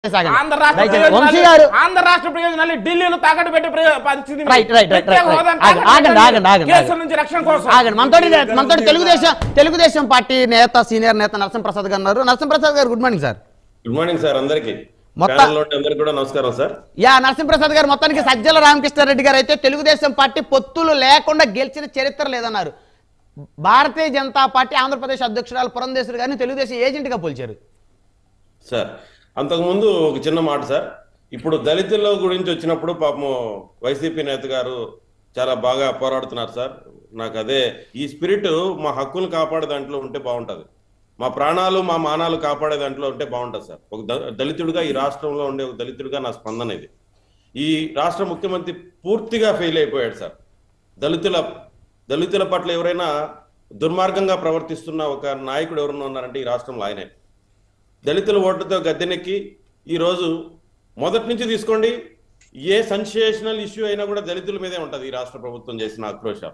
సాగండి. ఆంధ్ర రాష్ట్ర దయచేసి వంశీ ప్రయోజనాలు గారు ఆంధ్ర రాష్ట్ర ప్రయోజనాలు ఢిల్లీలో తాకట్టు పెట్టే ప్రయో- పరిస్థితి ఉంది. రైట్, రైట్, రైట్, ప్రత్యేక రైట్, హోదాను రైట్. ఆగండి, తాకట్టు ఆగండి, ఆగండి, ఆగండి, కేసుల ఆగండి. నుంచి రక్షణ కోసం ఆగండి మనతోటి మనతోటి తెలుగుదేశం తెలుగుదేశం పార్టీ నేత సీనియర్ నేత నరసింహప్రసాద్ గారు ఉన్నారు Narasimha Prasad garu good morning sir good morning sir అందరికి మొత్తం- ప్యానెల్లో ఉండే అందరికి కూడా నమస్కారం సార్ యా నరసింహప్రసాద్ గారు మొత్తానికి సజ్జల రామకృష్ణారెడ్డి గారు అయితే తెలుగుదేశం పార్టీ పొత్తులు లేకుండా గెలిచిన చరిత్ర లేదన్నారు భారతీయ జనతా పార్టీ ఆంధ్రప్రదేశ్ అధ్యక్షురాలు పురంధేశ్వరి గారిని తెలుగుదేశం ఏజెంట్ గా పోల్చారు సార్ అంతకుముందు ఒక చిన్న మాట సార్ ఇప్పుడు దళితుల గురించి వచ్చినప్పుడు పాపం వైసీపీ నేత గారు చాలా బాగా పోరాడుతున్నారు సార్ నాకు అదే ఈ స్పిరిట్ మా హక్కులు కాపాడే దాంట్లో ఉంటే బాగుంటది మా ప్రాణాలు మా మానాలు కాపాడే దాంట్లో ఉంటే బాగుంటుంది సార్ ఒక ద- దళితుడిగా ఈ రాష్ట్రంలో ఉండే ఒక దళితుడిగా నా స్పందన ఇది ఈ రాష్ట్ర ముఖ్యమంత్రి పూర్తిగా ఫెయిల్ అయిపోయాడు సార్ దళితుల దళితుల పట్ల ఎవరైనా దుర్మార్గంగా ప్రవర్తిస్తున్న ఒక నాయకుడు ఎవరైనా ఉన్నారంటే ఈ రాష్ట్రంలో ఆయనే దళితుల ఓట్లతో గద్దెనెక్కి ఈరోజు మొదటి నుంచి తీసుకోండి ఏ సెన్సేషనల్ ఇష్యూ అయినా కూడా దళితుల మీదే ఉంటుంది ఈ రాష్ట్ర ప్రభుత్వం చేసిన ఆక్రోశం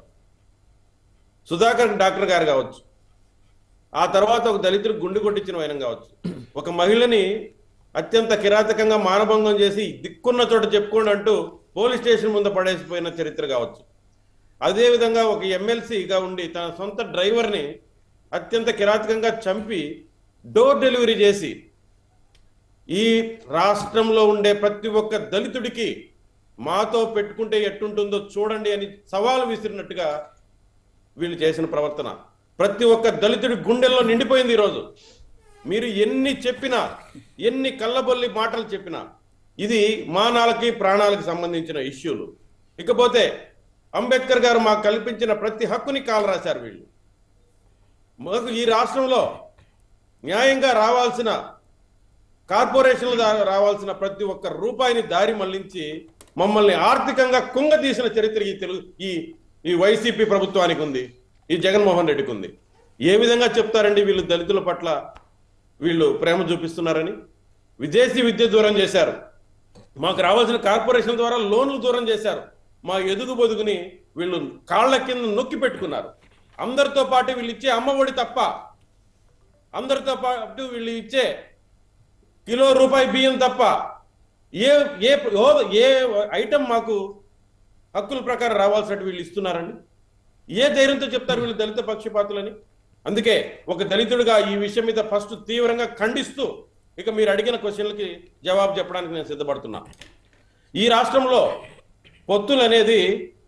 సుధాకర్ డాక్టర్ గారు కావచ్చు ఆ తర్వాత ఒక దళితుడు గుండు కొట్టించిన వైనం కావచ్చు ఒక మహిళని అత్యంత కిరాతకంగా మానభంగం చేసి దిక్కున్న చోట చెప్పుకోండి అంటూ పోలీస్ స్టేషన్ ముందు పడేసిపోయిన చరిత్ర కావచ్చు అదేవిధంగా ఒక ఎమ్మెల్సీగా ఉండి తన సొంత డ్రైవర్ని అత్యంత కిరాతకంగా చంపి డోర్ డెలివరీ చేసి ఈ రాష్ట్రంలో ఉండే ప్రతి ఒక్క దళితుడికి మాతో పెట్టుకుంటే ఎట్టుంటుందో చూడండి అని సవాలు విసిరినట్టుగా వీళ్ళు చేసిన ప్రవర్తన ప్రతి ఒక్క దళితుడి గుండెల్లో నిండిపోయింది ఈరోజు మీరు ఎన్ని చెప్పినా ఎన్ని కళ్ళబొల్లి మాటలు చెప్పినా ఇది మానాలకి ప్రాణాలకి సంబంధించిన ఇష్యూలు ఇకపోతే అంబేద్కర్ గారు మాకు కల్పించిన ప్రతి హక్కుని కాలు రాశారు వీళ్ళు మాకు ఈ రాష్ట్రంలో న్యాయంగా రావాల్సిన కార్పొరేషన్ల ద్వారా రావాల్సిన ప్రతి ఒక్క రూపాయిని దారి మళ్లించి మమ్మల్ని ఆర్థికంగా కుంగతీసిన చరిత్ర ఈ తెలుగు ఈ ఈ వైసీపీ ప్రభుత్వానికి ఉంది ఈ జగన్మోహన్ రెడ్డికి ఉంది ఏ విధంగా చెప్తారండి వీళ్ళు దళితుల పట్ల వీళ్ళు ప్రేమ చూపిస్తున్నారని విదేశీ విద్య దూరం చేశారు మాకు రావాల్సిన కార్పొరేషన్ ద్వారా లోన్లు దూరం చేశారు మా ఎదుగు బొదుగుని వీళ్ళు కాళ్ళ కింద నొక్కి పెట్టుకున్నారు అందరితో పాటు వీళ్ళు ఇచ్చే అమ్మఒడి తప్ప అందరితో పాటు వీళ్ళు ఇచ్చే కిలో రూపాయి బియ్యం తప్ప ఏ ఏ హోదా- ఏ ఐటమ్ మాకు హక్కుల ప్రకారం రావాల్సినట్టు వీళ్ళు ఇస్తున్నారండి ఏ ధైర్యంతో చెప్తారు వీళ్ళు దళిత పక్షపాతులని అందుకే ఒక దళితుడిగా ఈ విషయం మీద ఫస్ట్ తీవ్రంగా ఖండిస్తూ ఇక మీరు అడిగిన క్వశ్చన్లకి జవాబు చెప్పడానికి నేను సిద్ధపడుతున్నా ఈ రాష్ట్రంలో పొత్తులు అనేది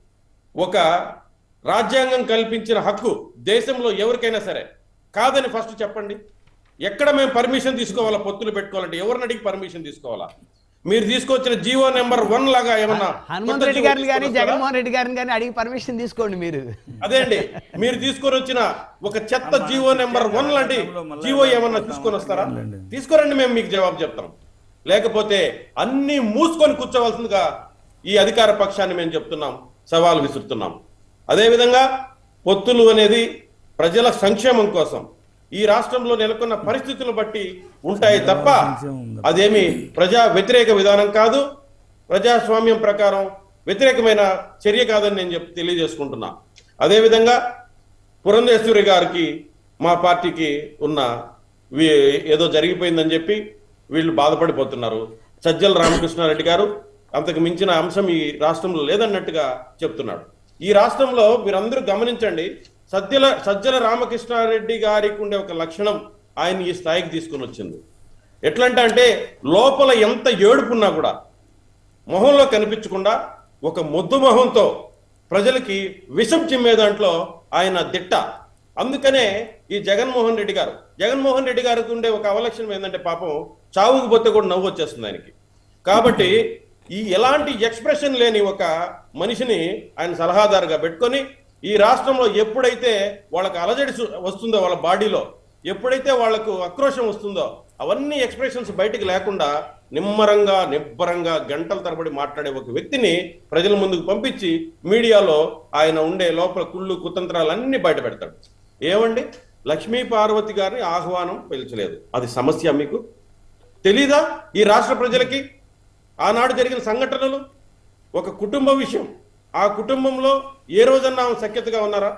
ఒక రాజ్యాంగం కల్పించిన హక్కు దేశంలో ఎవరికైనా సరే కాదని ఫస్ట్ చెప్పండి ఎక్కడ మేము పర్మిషన్ తీసుకోవాలా పొత్తులు పెట్టుకోవాలంటే ఎవరిని అడిగి పర్మిషన్ తీసుకోవాలా మీరు తీసుకొచ్చిన జీవో నెంబర్ వన్ లాగా ఏమన్నా హనుమంత్ కొత్త రెడ్డి జీవో గారిని కానీ తీసుకొస్తారా? జగన్మోహన్ రెడ్డి గారిని కానీ అడిగి పర్మిషన్ తీసుకోండి మీరు అదే అండి మీరు తీసుకొని వచ్చిన ఒక చెత్త జీవో నెంబర్ వన్ లాంటి జీవో ఏమన్నా తీసుకొని వస్తారా తీసుకురండి మేము మీకు జవాబు చెప్తాం లేకపోతే అన్ని మూసుకొని కూర్చోవలసిందిగా ఈ అధికార పక్షాన్ని మేము చెప్తున్నాం సవాల్ విసురుతున్నాం అదేవిధంగా పొత్తులు అనేది ప్రజల సంక్షేమం కోసం ఈ రాష్ట్రంలో నెలకొన్న పరిస్థితులు బట్టి ఉంటాయి తప్ప అదేమి ప్రజా వ్యతిరేక విధానం కాదు ప్రజాస్వామ్యం ప్రకారం వ్యతిరేకమైన చర్య కాదని నేను చెప్పి తెలియజేసుకుంటున్నా అదేవిధంగా పురంధేశ్వరి గారికి మా పార్టీకి ఉన్న వీ- ఏదో జరిగిపోయిందని చెప్పి వీళ్ళు బాధపడిపోతున్నారు సజ్జల రామకృష్ణారెడ్డి గారు అంతకు మించిన అంశం ఈ రాష్ట్రంలో లేదన్నట్టుగా చెప్తున్నాడు ఈ రాష్ట్రంలో మీరందరూ గమనించండి సజ్జల సజ్జల రామకృష్ణారెడ్డి గారికి ఉండే ఒక లక్షణం ఆయన ఈ స్థాయికి తీసుకుని వచ్చింది ఎట్లంటే అంటే లోపల ఎంత ఏడుపున్నా కూడా మొహంలో కనిపించకుండా ఒక మొద్దు మొహంతో ప్రజలకి విషం చిమ్మే దాంట్లో ఆయన దిట్ట అందుకనే ఈ జగన్మోహన్ రెడ్డి గారు జగన్మోహన్ రెడ్డి గారికి ఉండే ఒక అవలక్షణం ఏంటంటే పాపం చావుకు పోతే కూడా నవ్వు వచ్చేస్తుంది ఆయనకి కాబట్టి ఈ ఎలాంటి ఎక్స్ప్రెషన్ లేని ఒక మనిషిని ఆయన సలహాదారుగా పెట్టుకొని ఈ రాష్ట్రంలో ఎప్పుడైతే వాళ్ళకి అలజడి సు- వస్తుందో వాళ్ళ బాడీలో ఎప్పుడైతే వాళ్లకు ఆక్రోశం వస్తుందో అవన్నీ ఎక్స్ప్రెషన్స్ బయటికి లేకుండా నిమ్మరంగా నిబ్బరంగా గంటల తరబడి మాట్లాడే ఒక వ్యక్తిని ప్రజల ముందుకు పంపించి మీడియాలో ఆయన ఉండే లోపల కుళ్ళు కుతంత్రాలు అన్ని బయట పెడతాడు ఏమండి లక్ష్మీ పార్వతి గారిని ఆహ్వానం పిలిచలేదు అది సమస్య మీకు తెలీదా ఈ రాష్ట్ర ప్రజలకి ఆనాడు జరిగిన సంఘటనలు ఒక కుటుంబ విషయం ఆ కుటుంబంలో ఏ రోజన్నా ఆమె సఖ్యతగా ఉన్నారా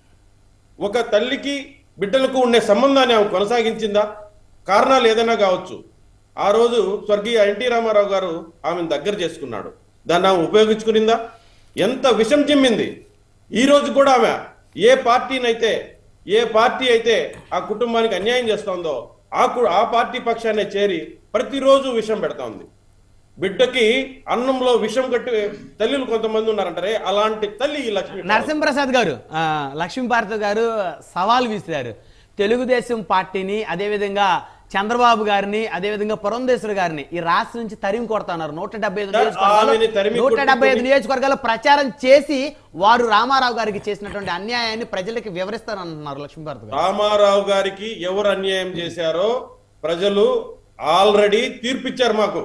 ఒక తల్లికి బిడ్డలకు ఉండే సంబంధాన్ని ఆమె కొనసాగించిందా కారణాలు ఏదైనా కావచ్చు ఆ రోజు స్వర్గీయ ఎన్టీ రామారావు గారు ఆమెను దగ్గర చేసుకున్నాడు దాన్ని ఆమె ఉపయోగించుకునిందా ఎంత విషం చిమ్మింది ఈ రోజు కూడా ఆమె ఏ పార్టీనైతే ఏ పార్టీ అయితే ఆ కుటుంబానికి అన్యాయం చేస్తోందో ఆ కు- ఆ పార్టీ పక్షాన్ని చేరి ప్రతిరోజు విషం పెడతా ఉంది బిడ్డకి అన్నంలో విషం కట్టి తల్లులు కొంతమంది ఉన్నారంటారే అలాంటి తల్లి ఈ లక్ష్మి నరసింహప్రసాద్ గారు ఆ, లక్ష్మీభారతి గారు సవాల్ విసిరారు తెలుగుదేశం పార్టీని అదేవిధంగా చంద్రబాబు గారిని అదేవిధంగా పురంధేశ్వరి గారిని ఈ రాష్ట్రం నుంచి తరిమి కొడతాన్నారు నూట డెబ్బై ఐదు సార్, నియోజకవర్గాలు ఆమెని తరిమి నూట డెబ్బై ఐదు కొట్టుకుని- నియోజకవర్గాలు ప్రచారం చేసి వారు రామారావు గారికి చేసినటువంటి అన్యాయాన్ని ప్రజలకి వివరిస్తారంటున్నారు లక్ష్మీభారతి గారు రామారావు గారికి ఎవరు అన్యాయం చేశారో ప్రజలు ఆల్రెడీ తీర్పిచ్చారు మాకు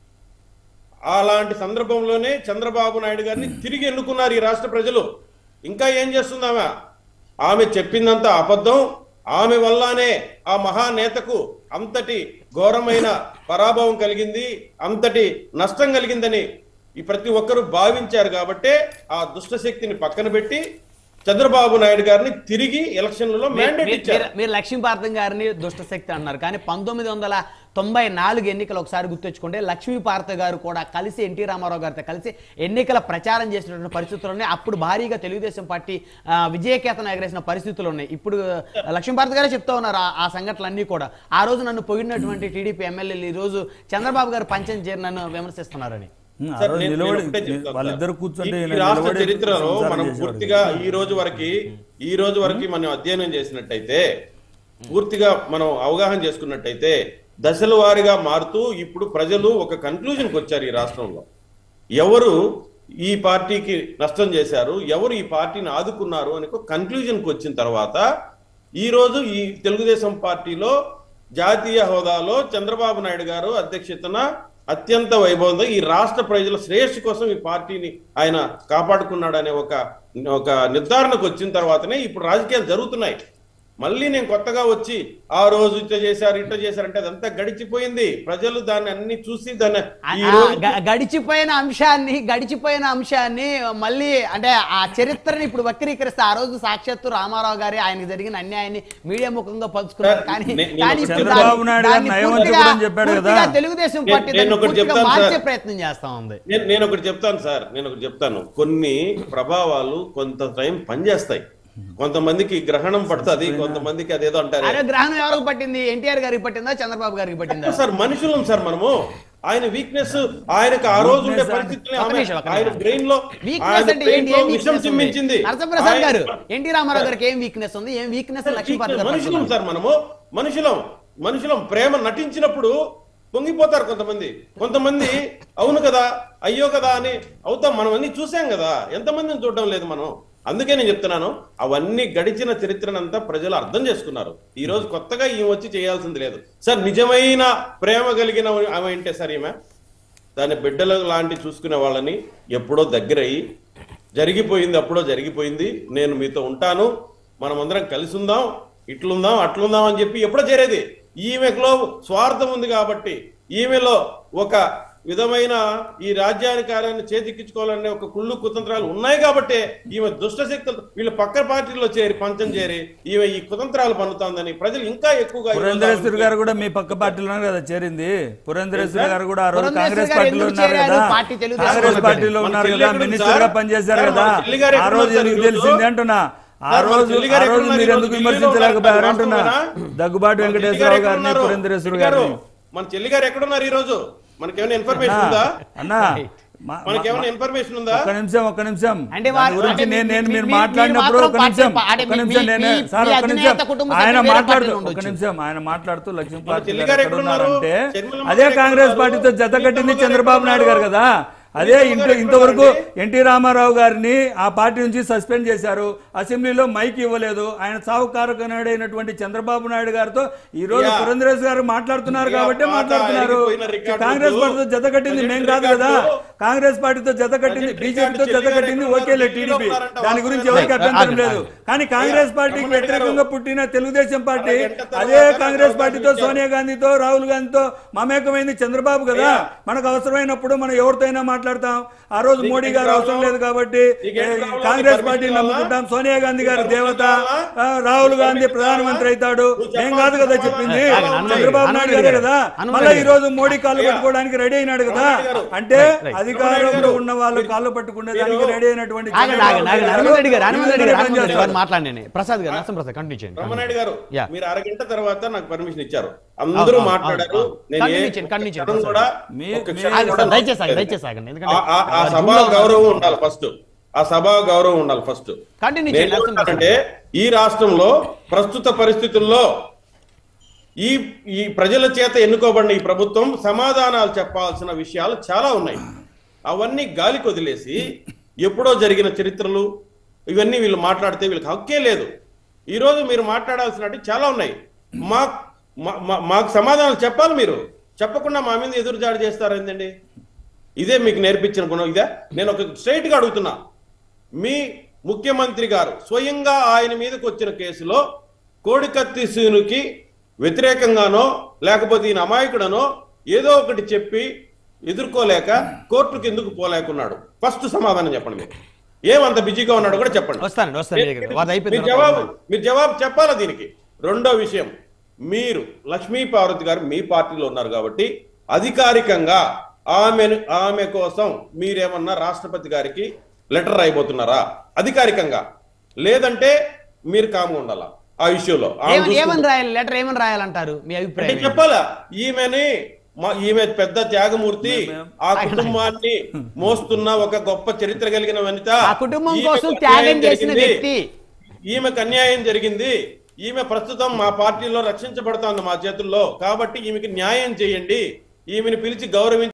అలాంటి సందర్భంలోనే చంద్రబాబు నాయుడు గారిని తిరిగి ఎన్నుకున్నారు ఈ రాష్ట్ర ప్రజలు ఇంకా ఏం చేస్తుంది ఆమె ఆమె చెప్పిందంత అబద్ధం ఆమె వల్లనే ఆ మహానేతకు అంతటి ఘోరమైన పరాభవం కలిగింది అంతటి నష్టం కలిగిందని ఈ ప్రతి ఒక్కరూ భావించారు కాబట్టే ఆ దుష్ట శక్తిని పక్కన పెట్టి చంద్రబాబు నాయుడు గారిని తిరిగి ఎలక్షన్లలో మీరు- మ్యాండేట్ మీరు- ఇచ్చారు మీరు- మీరు లక్ష్మీపార్థం గారిని దుష్టశక్తి అన్నారు కానీ పంతొమ్మిది వందల తొంభై నాలుగు ఎన్నికలు ఒకసారి గుర్తెచ్చుకుంటే లక్ష్మీపార్థ గారు కూడా కలిసి ఎన్టీ రామారావు గారితో కలిసి ఎన్నికల ప్రచారం చేసినటువంటి పరిస్థితులు ఉన్నాయి అప్పుడు భారీగా తెలుగుదేశం పార్టీ ఆ, విజయకేతనం ఎగరేసిన పరిస్థితులు ఉన్నాయి ఇప్పుడు ఆ, లక్ష్మీపార్థ గారే చెప్తా ఉన్నారు ఆ- ఆ సంఘటనలన్నీ కూడా ఆ రోజు నన్ను పొగిడినటువంటి టీడీపీ ఎమ్మెల్యేలు ఈ రోజు చంద్రబాబు గారు పంచం చేరి నన్ను విమర్శిస్తున్నారని ఉమ్, ఆ సార్, రోజు నేను- నేను నిలబడి ఒకటే చెప్తాను వాళ్ళిద్దరు సార్. కూర్చుంటే ఈ- ఈ ఈయన రాష్ట్ర నిలబడి చరిత్రలో సంసారం మనం చేసేవాడు పూర్తిగా ఈ రోజు వరకు ఈ రోజు వరకు మనం అధ్యయనం చేసినట్టయితే పూర్తిగా మనం అవగాహన చేసుకున్నట్టయితే దశల వారీగా మారుతూ ఇప్పుడు ప్రజలు ఒక కన్క్లూజన్కి వచ్చారు ఈ రాష్ట్రంలో ఎవరు ఈ పార్టీకి నష్టం చేశారు ఎవరు ఈ పార్టీని ఆదుకున్నారు అని ఒక కన్క్లూజన్కి వచ్చిన తర్వాత ఈ రోజు ఈ తెలుగుదేశం పార్టీలో జాతీయ హోదాలో చంద్రబాబు నాయుడు గారు అధ్యక్షతన అత్యంత వైభవంగా ఈ రాష్ట్ర ప్రజల శ్రేయస్సు కోసం ఈ పార్టీని ఆయన కాపాడుకున్నాడు అనే ఒక ఒక నిర్ధారణకు వచ్చిన తర్వాతనే ఇప్పుడు రాజకీయాలు జరుగుతున్నాయి మళ్ళీ నేను కొత్తగా వచ్చి ఆ రోజు ఇట్ట చేశారు ఇట్ట చేశారంటే అదంతా గడిచిపోయింది ప్రజలు దాన్ని అన్ని చూసి దాన్ని ఆ- ఈ ఆ రోజు గ- గడిచిపోయిన అంశాన్ని గడిచిపోయిన అంశాన్ని మళ్ళీ అంటే ఆ చరిత్రని ఇప్పుడు వక్రీకరిస్తే ఆ రోజు సాక్షాత్తు రామారావు గారి ఆయనకి జరిగిన అన్యాయాన్ని మీడియా ముఖంగా పంచుకున్నారు సార్, కానీ నే- నేను కానీ ఒకటి ఇప్పుడు చంద్రబాబు దాన్ని- నాయుడు గారు దాన్ని నయవంతుడు పూర్తిగా- కూడా అని చెప్పాడు కదా. పూర్తిగా తెలుగుదేశం నేను- పార్టీ నేను దాన్ని ఒకటి పూర్తిగా చెప్తాను మార్చే సార్. ప్రయత్నం చేస్తా ఉంది నేను నేను ఒకటి చెప్తాను సార్ నేను ఒకటి చెప్తాను కొన్ని ప్రభావాలు కొంత టైం పనిచేస్తాయి కొంతమందికి గ్రహణం పడుతుంది కొంతమందికి అదేదో అంటారు అరే గ్రహణం ఎవరికి పట్టింది ఎన్టీఆర్ గారికి పట్టిందా చంద్రబాబు గారికి పట్టిందా సార్ మనుషులం సార్ మనము ఆయన వీక్నెస్ ఆయనకు ఆ రోజు ఉండే Weakness పరిస్థితులు ఒక ఆమె- నిమిషం, ఒక ఆయన నిమిషం. బ్రెయిన్ లో వీక్నెస్ ఆయన అంటే brain ఏంటి లో ఏం విషం వీక్నెస్ చిమ్మించింది నరసింహప్రసాద్ గారు ఆయన- ఎన్టీ రామారావు గారికి ఏం వీక్నెస్ ఉంది ఏం వీక్నెస్ లక్ష్మీపార్తి గారు మనుషులం పట్టుకున్నారు? సార్ మనము మనుషులం మనుషులం ప్రేమ నటించినప్పుడు పొంగిపోతారు కొంతమంది కొంతమంది అవును కదా అయ్యో కదా అని అవుతాం మనం అన్ని చూసాం కదా ఎంతమందిని చూడడం లేదు మనం అందుకే నేను చెప్తున్నాను అవన్నీ గడిచిన చరిత్రనంతా ప్రజలు అర్థం చేసుకున్నారు ఈ రోజు కొత్తగా ఈమె వచ్చి చేయాల్సింది లేదు సార్ నిజమైన ప్రేమ కలిగిన ఆమె ఏంటే సార్ ఈమె దాని బిడ్డలు లాంటి చూసుకునే వాళ్ళని ఎప్పుడో దగ్గరయ్యి జరిగిపోయింది అప్పుడో జరిగిపోయింది నేను మీతో ఉంటాను మనమందరం కలిసి ఉందాం ఇట్లుందాం అట్లుందాం అని చెప్పి ఎప్పుడో చేరేది ఈమెలో స్వార్థం ఉంది కాబట్టి ఈమెలో ఒక విధమైన ఈ రాజ్యాధికారాన్ని చేతిక్కించుకోవాలనే ఒక కుళ్ళు కుతంత్రాలు ఉన్నాయి కాబట్టి ఈమె దుష్ట శక్తులు వీళ్ళు పక్క పార్టీలో చేరి పంచం చేరి ఈమె ఈ కుతంత్రాలు పన్నుతోందని ప్రజలు ఇంకా ఎక్కువగా ఈ రోజు పురంధరేశ్వరి గారు కూడా మీ పక్క పార్టీలోనే కదా చేరింది పురంధరేశ్వరి గారు కూడా ఆ రోజు పురంధరేశ్వరి కాంగ్రెస్ గారు పార్టీలో ఎందుకు ఉన్నారు చేరారు? కదా పార్టీ తెలుగుదేశం కాంగ్రెస్ పార్టీ. పార్టీలో మన ఉన్నారు చెల్లి కదా ఎక్కడ ఉంది మినిస్టర్ గా సార్? పనిచేశారు సార్, కదా మన చెల్లి గారు ఆ ఎక్కడ రోజు ఉన్నారు ఎందుకు ఈరోజు? తెలిసింది అంటున్నా ఆ సార్, మన రోజు చెల్లి ఆ గారు రోజు ఎక్కడ మీరు ఉన్నారు? ఎందుకు ఈరోజు విమర్శించలేకపోయారు ఢిల్లీలో అంటున్నా ఉన్నారు. దగ్గుబాటి మన చెల్లి గారు వెంకటేశ్వరరావు ఎక్కడ గారిని ఉన్నారు? పురంధరేశ్వరి గారు, గారిని మన చెల్లి గారు ఎక్కడున్నారు ఈ రోజు మనకేమైనా ఇన్ఫర్మేషన్ ఉందా అన్నా మా- మనకేమైనా ఇన్ఫర్మేషన్ ఉందా ఒక్క నిమిషం ఒక్క నిమిషం అంటే దాని వారు- గురించి అంటే నేను నేను మీ- మీరు మీ- మీరు మాట్లాడినప్పుడు మాత్రం ఒక నిమిషం పార్టీ- అంటే ఒక్క మీ- నిమిషం మీ- నేను మీ- సార్ మీ ఒక్క అధినేత నిమిషం కుటుంబ ఆయన సభ్యులు వేరే మాట్లాడుతూ పార్టీలో ఒక్క ఉండొచ్చు. నిమిషం ఆయన మాట్లాడుతూ లక్ష్మీ మన పార్టీ చెల్లి గారు గారు ఎక్కడ ఎక్కడున్నారు? ఉన్నారంటే షర్మిలమ్మ అదే గారు కాంగ్రెస్ ఎక్కడున్నారు? పార్టీతో జత కట్టింది ప్రీతమ్మ గారు చంద్రబాబు నాయుడు గారు కదా అదే ప్రీతమ్మ ఇంత గారు ఇంతవరకు ఎక్కడున్నారండి? ఎన్టీ రామారావు గారిని ఆ పార్టీ నుంచి సస్పెండ్ చేశారు అసెంబ్లీలో మైక్ ఇవ్వలేదు ఆయన సావు కారకుడైనటువంటి చంద్రబాబు నాయుడు గారితో ఈ రోజు యా. పురంధరేశ్ గారు మాట్లాడుతున్నారు యా, కాబట్టి పాత మాట్లాడుతున్నారు ఆగిపోయిన రికార్డులు, కాంగ్రెస్ పార్టీతో జత కట్టింది మేం కాదు కదా కాంగ్రెస్ పార్టీతో జత కట్టింది ప్రజెంట్ బీజేపీతో రికార్డు జత కట్టింది చెల్లి గారు ఓకేలే ఎక్కడ టీడీపీ ఉన్నారంట దాని గురించి వాస్తవం ఎవరికి ఆగండి, అభ్యంతరం ఆగండి. లేదు కానీ కాంగ్రెస్ అయ్యా, పార్టీకి రమణ రెడ్డి గారు. వ్యతిరేకంగా పుట్టిన తెలుగుదేశం పార్టీ అరగంట తర్వాత అదే కాంగ్రెస్ అవకాశం పార్టీతో ఇచ్చారు. సోనియా గాంధీతో రాహుల్ గాంధీతో మమేకమైంది చంద్రబాబు కదా అయ్యా. మనకు అవసరమైనప్పుడు మనం ఎవరితోనైనా మాట్లాడు మాట్లాడతాం ఆ రోజు నీకు మోడీ ఏంటి గారు అవసరం ప్రాబ్లం? లేదు కాబట్టి నీకు ఏంటి ఏ, ప్రాబ్లం? కాంగ్రెస్ నీకు పార్టీని పర్మిషన్ నమ్ముకుంటాం కావాలా? సోనియా గాంధీ గారి నీకు దేవత పర్మిషన్ ఆ, కావాలా? రాహుల్ నీకు గాంధీ పర్మిషన్ ప్రధానమంత్రి కావాలా? అవుతాడు నువ్వు నేను చెప్పాల్సిన కాదు కదా సమాధానం చెప్పింది చాలా ఆగండి, ఉన్నాయి. చంద్రబాబు నాయుడు గారే కదా హనుమంత్ మళ్ళీ రెడ్డి ఈ రోజు మోడీ కాళ్ళు అయ్యా. పట్టుకోవడానికి రెడీ అయినాడు కదా హనుమంత్ గారు. అంటే రైట్, రైట్. అధికారంలో హనుమంత్ ఉన్న వాళ్ళు మీరు- కాళ్ళు పట్టుకునే దానికి మీరు- రెడీ అయినటువంటి ఆగండి చంద్రబాబు ఆగండి ఆగండి నాయుడు హనుమంత్ రెడ్డి గారు ఈ హనుమంత్ రెడ్డి విధంగా గారు హనుమంత్ రెడ్డి గారు పనిచేస్తారు. మాట్లాడండి ప్రసాద్ గారు నరసింహ ప్రసాద్ కంటిన్యూ చేయండి రమణాయుడు గారు యా. మీరు అరగంట తర్వాత నాకు పర్మిషన్ ఇచ్చారు అందరూ అవును, మాట్లాడారు అవును, అవును. నేను ఏ Continue చేయండి, continue చేయండి, క్షణం కూడా మీ- ఒక్క మీ- క్షణం ఆగండి కూడా సార్, దయచేసి ఆగండి, నష్టపోలేదు. దయచేసి ఆగండి ఎందుకంటే ఆ- ఆ- ఆ సభా గౌరవం ఉండాలి ఫస్ట్ ఆ సభా గౌరవం ఉండాలి ఫస్ట్ Continue నేను చేయండి, నరసింహ ఏమంటానంటే ఈ రాష్ట్రంలో ప్రస్తుత పరిస్థితుల్లో ఈ ఈ ప్రజల చేత ఎన్నుకోబడిన ఈ ప్రభుత్వం సమాధానాలు చెప్పాల్సిన విషయాలు చాలా ఉన్నాయి అవన్నీ గాలికి వదిలేసి ఎప్పుడో జరిగిన చరిత్రలు ఇవన్నీ వీళ్ళు మాట్లాడితే వీళ్ళకి హక్కే లేదు ఈరోజు మీరు మాట్లాడాల్సినట్టు చాలా ఉన్నాయి మా మా- మా- మాకు సమాధానాలు చెప్పాలి మీరు చెప్పకుండా మా మీద ఎదురుజాడు చేస్తారు ఏంటండి ఇదే మీకు నేర్పించిన గుణం ఇదే నేను ఒక స్ట్రైట్ గా అడుగుతున్నా మీ ముఖ్యమంత్రి గారు స్వయంగా ఆయన మీదకి వచ్చిన కేసులో కోడికత్తి సీనుకి వ్యతిరేకంగానో లేకపోతే ఈయన అమాయకుడనో ఏదో ఒకటి చెప్పి ఎదుర్కోలేక కోర్టుకి ఎందుకు పోలేకున్నాడు ఫస్ట్ సమాధానం చెప్పండి మీరు ఏమంత బిజీగా ఉన్నాడో కూడా చెప్పండి వస్తానండి వస్తాను మీ దగ్గరికి. వాది అయిపోయిన మీరు తర్వాత జవాబు మీరు జవాబు చెప్పాలా దీనికి రెండో విషయం మీరు లక్ష్మీ పార్వతి గారు మీ పార్టీలో ఉన్నారు కాబట్టి అధికారికంగా ఆమెను ఆమె కోసం మీరేమన్నా రాష్ట్రపతి గారికి లెటర్ రాయబోతున్నారా అధికారికంగా లేదంటే మీరు కామ్గా ఉండాలా ఆ ఇష్యూలో ఆమె ఏమని ఏమని చూసుకుంటూ- రాయాలి లెటర్ ఏమని రాయాలంటారు మీ అంటే అభిప్రాయం ఏంటి? చెప్పాలా ఈమెని మా ఈమె పెద్ద త్యాగమూర్తి ఆ కుటుంబాన్ని మోస్తున్న ఒక గొప్ప చరిత్ర కలిగిన వనిత ఆ కుటుంబం ఈమెకు కోసం అన్యాయం త్యాగం చేసిన జరిగింది. వ్యక్తి. ఈమెకు అన్యాయం జరిగింది ఈమె ప్రస్తుతం మా పార్టీలో రక్షించబడుతోంది మా చేతుల్లో కాబట్టి ఈమెకి న్యాయం చేయండి ఈమెను పిలిచి గౌరవించి